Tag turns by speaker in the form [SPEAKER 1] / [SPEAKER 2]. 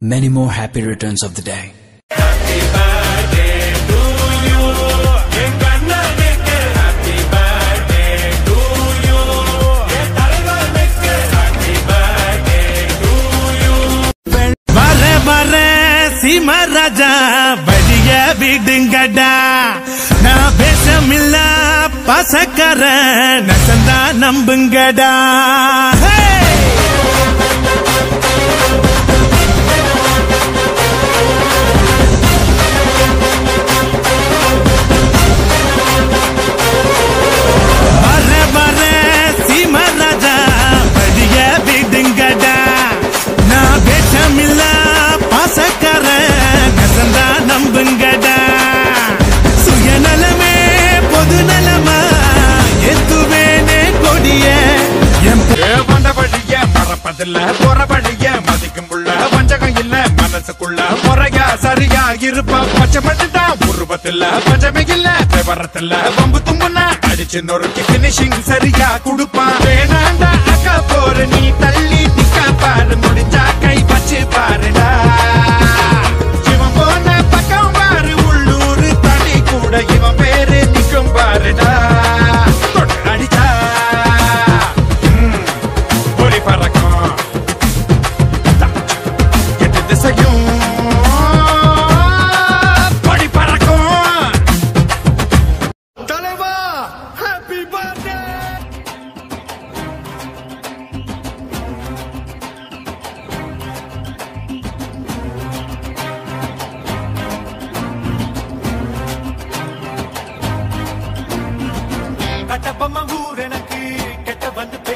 [SPEAKER 1] many more happy returns of the day.
[SPEAKER 2] வர வர சீமராஜா வழிய விடுங்கடா நான் பேசமில்ல பசக்கர நசந்தா நம்புங்கடா Hey! வர வர சீமராஜா வழிய விடுங்கடா நான் பேசமில்ல பாசக்கார நசந்தா நம்புங்கடா சுயநலமே பொது நலமா எத்துவேனே கொடிய என்
[SPEAKER 3] வந்த வழிய மறப்பதில்ல போற வழிய மதிக்கும் உள்ள வஞ்சகம் இல்ல மனசுக்குள்ள முறையா சரியா இருப்பா பச்சை மட்டும்தான் உருவத்தில்ல பஞ்சமே இல்ல விவரத்தில்ல வம்பு தும்புனா அடிச்சு நொறுக்கி பினிஷிங் சரியா குடுப்பான் வேணாண்டா அக்கா போற நீ தள்ளி நிக்க பாரு முடிஞ்சா கை வச்சு பாருடா இவன் போன பக்கம் பாரு உள்ளூர் தனி கூட இவன் பேரு நிக்கும் பாருடா தொட்டு அடிச்சா ம், ஒளி பறக்கும் எட்டு திசையும் படி பறக்கும் தலைவா ஹாப்பி பர்த்டே
[SPEAKER 2] கட்டப்பம்ம ஊர் எனக்கு கெட்ட வந்து